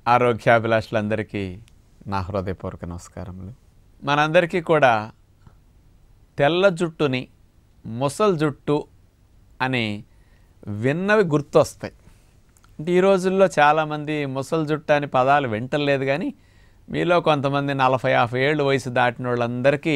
ఆరోగ్యాభిలాషులందరికీ నా హృదయపూర్వక నమస్కారములు మనందరికీ కూడా తెల్ల జుట్టుని ముసల్ జుట్టు అని విన్నవి గుర్తొస్తాయి అంటే ఈ రోజుల్లో చాలామంది ముసల్ జుట్టు అని పదాలు వింటలేదు కానీ మీలో కొంతమంది నలభై యాభై ఏళ్ళు వయసు దాటిన వాళ్ళందరికీ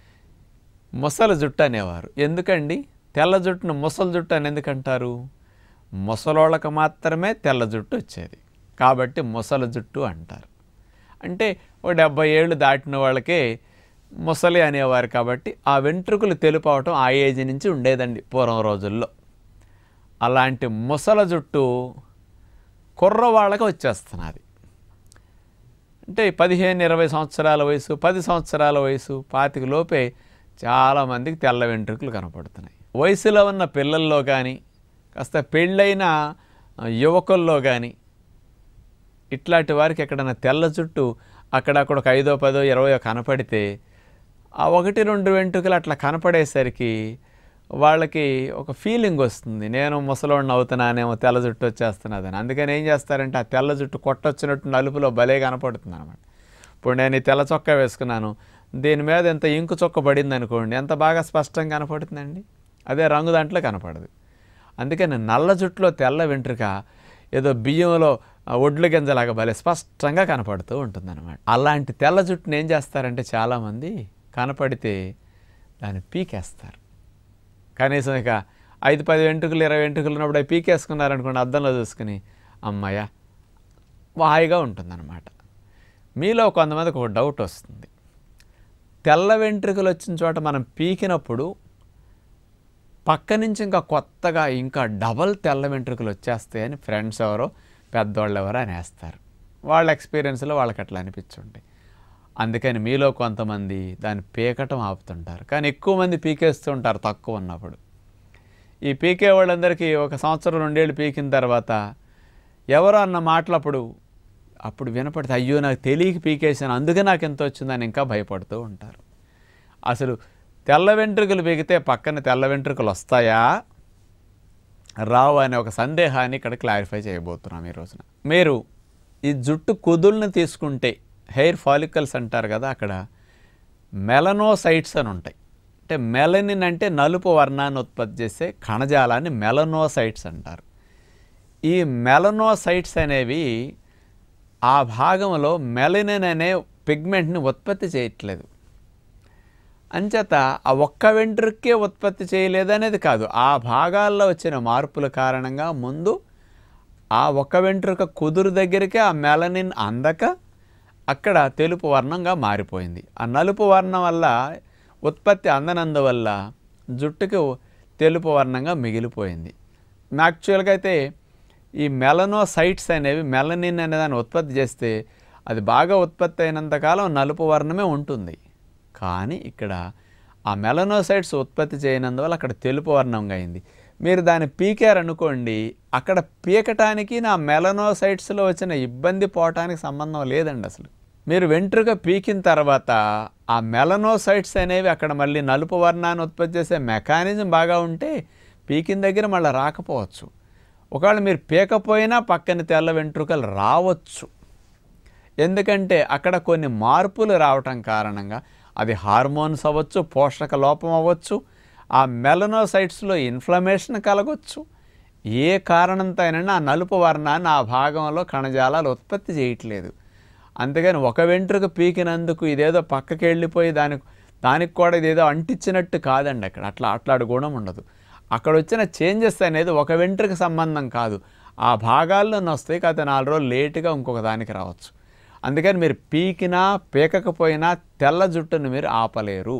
ముసలి జుట్టు అనేవారు ఎందుకండి తెల్ల జుట్టును ముసలి జుట్టు అని ఎందుకంటారు ముసలోళ్ళకి మాత్రమే తెల్ల జుట్టు వచ్చేది కాబట్టి ముసలి జుట్టు అంటారు అంటే ఓ డెబ్బై ఏళ్ళు దాటిన వాళ్ళకే ముసలి అనేవారు కాబట్టి ఆ వెంట్రుకలు తెలుపు అవటం ఆ ఏజ్ నుంచి ఉండేదండి పూర్వం రోజుల్లో అలాంటి ముసల జుట్టు కుర్రవాళ్ళకి వచ్చేస్తున్నది అంటే పదిహేను ఇరవై సంవత్సరాల వయసు పది సంవత్సరాల వయసు పాతిక లోపే చాలామందికి తెల్ల వెంట్రుకలు కనపడుతున్నాయి వయసులో ఉన్న పిల్లల్లో కానీ కాస్త పెళ్ళైన యువకుల్లో కానీ ఇట్లాంటి వారికి ఎక్కడైనా తెల్ల జుట్టు అక్కడక్కడ ఒక ఐదో పదో ఇరవయో కనపడితే ఆ ఒకటి రెండు వెంట్రుకలు అట్లా కనపడేసరికి వాళ్ళకి ఒక ఫీలింగ్ వస్తుంది నేను ముసలోడిని అవుతున్నానేమో తెల్ల జుట్టు వచ్చేస్తున్నదని అందుకని ఏం చేస్తారంటే ఆ తెల్ల జుట్టు కొట్టొచ్చినట్టు నలుపులో భలే కనపడుతుంది అనమాట ఇప్పుడు నేను ఈ తెల్ల చొక్కా వేసుకున్నాను దీని మీద ఎంత ఇంకు చొక్క పడింది అనుకోండి ఎంత బాగా స్పష్టంగా కనపడుతుందండి అదే రంగు దాంట్లో కనపడదు అందుకని నల్ల జుట్టులో తెల్ల వెంట్రుక ఏదో బియ్యంలో ఆ, ఒడ్లు గింజలాగా భలే స్పష్టంగా కనపడుతూ ఉంటుందన్నమాట అలాంటి తెల్ల జుట్టుని ఏం చేస్తారంటే చాలామంది కనపడితే దాన్ని పీకేస్తారు కనీసం ఇక ఐదు పది వెంట్రుకలు ఇరవై వెంట్రుకలు ఉన్నప్పుడు అవి పీకేసుకున్నారనుకోండి అద్దంలో చూసుకుని అమ్మయ్య హాయిగా ఉంటుందన్నమాట మీలో కొంతమందికి ఒక డౌట్ వస్తుంది తెల్ల వెంట్రుకలు వచ్చిన చోట మనం పీకినప్పుడు పక్క నుంచి ఇంకా కొత్తగా ఇంకా డబల్ తెల్ల వెంట్రుకలు వచ్చేస్తాయని ఫ్రెండ్స్ ఎవరో పెద్దవాళ్ళు ఎవరో అనేస్తారు వాళ్ళ ఎక్స్పీరియన్స్లో వాళ్ళకి అట్లా అనిపించుంటాయి అందుకని మీలో కొంతమంది దాన్ని పీకటం ఆపుతుంటారు కానీ ఎక్కువ మంది పీకేస్తూ ఉంటారు తక్కువ ఉన్నప్పుడు ఈ పీకే వాళ్ళందరికీ ఒక సంవత్సరం రెండేళ్ళు పీకిన తర్వాత ఎవరో అన్న మాటలు అప్పుడు అప్పుడు వినపడితే అయ్యో నాకు తెలియక పీకేసాను అందుకే నాకు ఎంత వచ్చిందని ఇంకా భయపడుతూ ఉంటారు అసలు తెల్ల వెంట్రుకలు పీకితే పక్కన తెల్ల వెంట్రుకలు వస్తాయా రావు అనే ఒక సందేహాన్ని ఇక్కడ క్లారిఫై చేయబోతున్నాం ఈ రోజున మీరు ఈ జుట్టు కుదుల్ని తీసుకుంటే హెయిర్ ఫాలికల్స్ అంటారు కదా అక్కడ మెలనోసైట్స్ అని ఉంటాయి అంటే మెలనిన్ అంటే నలుపు వర్ణాన్ని ఉత్పత్తి చేసే కణజాలాన్ని మెలనోసైట్స్ అంటారు ఈ మెలనోసైట్స్ అనేవి ఆ భాగంలో మెలనిన్ అనే పిగ్మెంట్ని ఉత్పత్తి చేయట్లేదు అంచేత ఆ ఒక్క వెంట్రుకే ఉత్పత్తి చేయలేదనేది కాదు ఆ భాగాల్లో వచ్చిన మార్పుల కారణంగా ముందు ఆ ఒక్క వెంట్రుక కుదురు దగ్గరికి ఆ మెలనిన్ అందక అక్కడ తెలుపు వర్ణంగా మారిపోయింది ఆ నలుపు వర్ణం వల్ల ఉత్పత్తి అందనందువల్ల జుట్టుకి తెలుపు వర్ణంగా మిగిలిపోయింది యాక్చువల్గా అయితే ఈ మెలనోసైట్స్ అనేవి మెలనిన్ అనే దాన్ని ఉత్పత్తి చేస్తే అది బాగా ఉత్పత్తి అయినంతకాలం నలుపు వర్ణమే ఉంటుంది కానీ ఇక్కడ ఆ మెలనోసైట్స్ ఉత్పత్తి చేయనందువల్ల అక్కడ తెలుపు వర్ణంగా అయింది మీరు దాన్ని పీకారనుకోండి అక్కడ పీకటానికి నా మెలనోసైట్స్లో వచ్చిన ఇబ్బంది పోవటానికి సంబంధం లేదండి అసలు మీరు వెంట్రుక పీకిన తర్వాత ఆ మెలనోసైట్స్ అనేవి అక్కడ మళ్ళీ నలుపు వర్ణాన్ని ఉత్పత్తి చేసే మెకానిజం బాగా ఉంటే పీకిన దగ్గర మళ్ళీ రాకపోవచ్చు ఒకవేళ మీరు పీకపోయినా పక్కన తెల్ల వెంట్రుకలు రావచ్చు ఎందుకంటే అక్కడ కొన్ని మార్పులు రావటం కారణంగా అది హార్మోన్స్ అవ్వచ్చు పోషక లోపం అవ్వచ్చు ఆ మెలనోసైట్స్లో ఇన్ఫ్లమేషన్ కలగవచ్చు ఏ కారణంతో అయినా ఆ నలుపు వర్ణాన్ని ఆ భాగంలో కణజాలాలు ఉత్పత్తి చేయట్లేదు అందుకని ఒక వెంట్రుక పీకినందుకు ఇదేదో పక్కకి వెళ్ళిపోయి దానికి దానికి కూడా ఇదేదో అంటించినట్టు కాదండి అక్కడ అట్లా అట్లాంటి గుణం ఉండదు అక్కడ వచ్చిన చేంజెస్ అనేది ఒక వెంట్రుక సంబంధం కాదు ఆ భాగాల్లోనే వస్తాయి కాకపోతే నాలుగు రోజులు లేటుగా ఇంకొక దానికి రావచ్చు అందుకని మీరు పీకినా పీకకపోయినా తెల్ల జుట్టును మీరు ఆపలేరు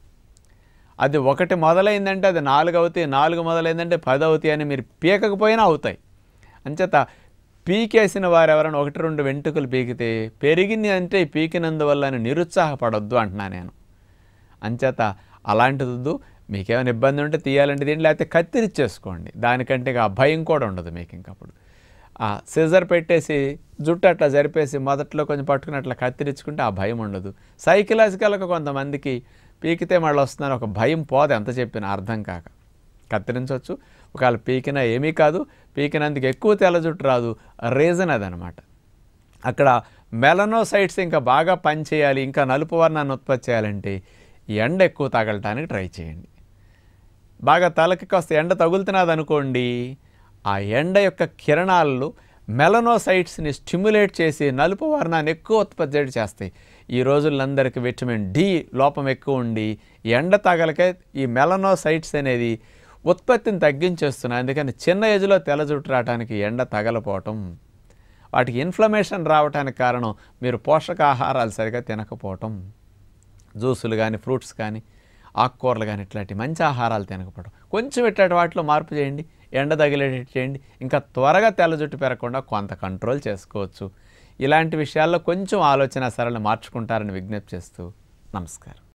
అది ఒకటి మొదలైందంటే అది నాలుగు అవుతాయి నాలుగు మొదలైందంటే పది అవుతాయి అని మీరు పీకకపోయినా అవుతాయి అంచేత పీకేసిన వారు ఎవరైనా ఒకటి రెండు వెంట్రుకలు పీకితే పెరిగింది అంటే ఈ పీకినందువల్ల అని నిరుత్సాహపడొద్దు అంటున్నా నేను అంచేత అలాంటిది మీకేమైనా ఇబ్బంది ఉంటే తీయాలంటే దీంట్లో లేకపోతే కత్తిరిచ్చేసుకోండి దానికంటే ఇక ఆ భయం కూడా ఉండదు మీకు ఇంకప్పుడు ఆ సిజర్ పెట్టేసి జుట్టు అట్లా జరిపేసి మొదట్లో కొంచెం పట్టుకుని అట్లా కత్తిరించుకుంటే ఆ భయం ఉండదు సైకలాజికల్గా కొంతమందికి పీకితే మళ్ళీ వస్తుందని ఒక భయం పోదు ఎంత చెప్పినా అర్థం కాక కత్తిరించవచ్చు ఒకవేళ పీకినా ఏమీ కాదు పీకినందుకు ఎక్కువ తెల్ల జుట్టు రాదు రీజన్ అదనమాట అక్కడ మెలనోసైట్స్ ఇంకా బాగా పనిచేయాలి ఇంకా నలుపు వర్ణాన్ని ఉత్పత్తి చేయాలంటే ఎండ ఎక్కువ తగలటానికి ట్రై చేయండి బాగా తలకి కాస్త ఎండ తగులుతున్నది అనుకోండి ఆ ఎండ యొక్క కిరణాలు మెలనోసైట్స్ని స్టిమ్యులేట్ చేసి నలుపు వర్ణాన్ని ఎక్కువ ఉత్పత్తి చేస్తాయి ఈ రోజుల్లో అందరికీ విటమిన్ డి లోపం ఎక్కువ ఉండి ఎండ తగలకే ఈ మెలనోసైట్స్ అనేది ఉత్పత్తిని తగ్గించేస్తున్నాయి అందుకని చిన్న ఏజ్లో తెల్ల జుట్టు రావడానికి ఎండ తగలపోవటం వాటికి ఇన్ఫ్లమేషన్ రావడానికి కారణం మీరు పోషకాహారాలు సరిగా తినకపోవటం జ్యూసులు కానీ ఫ్రూట్స్ కానీ ఆకుకూరలు కానీ ఇట్లాంటి మంచి ఆహారాలు తినకపోవడం కొంచెం ఇట్లాంటి వాటిలో మార్పు చేయండి ఎండ తగిలేటట్టు చేయండి ఇంకా త్వరగా తెల్ల జుట్టు పెరగకుండా కొంత కంట్రోల్ చేసుకోవచ్చు ఇలాంటి విషయాల్లో కొంచెం ఆలోచన సరళి మార్చుకుంటారని విజ్ఞప్తి చేస్తూ నమస్కారం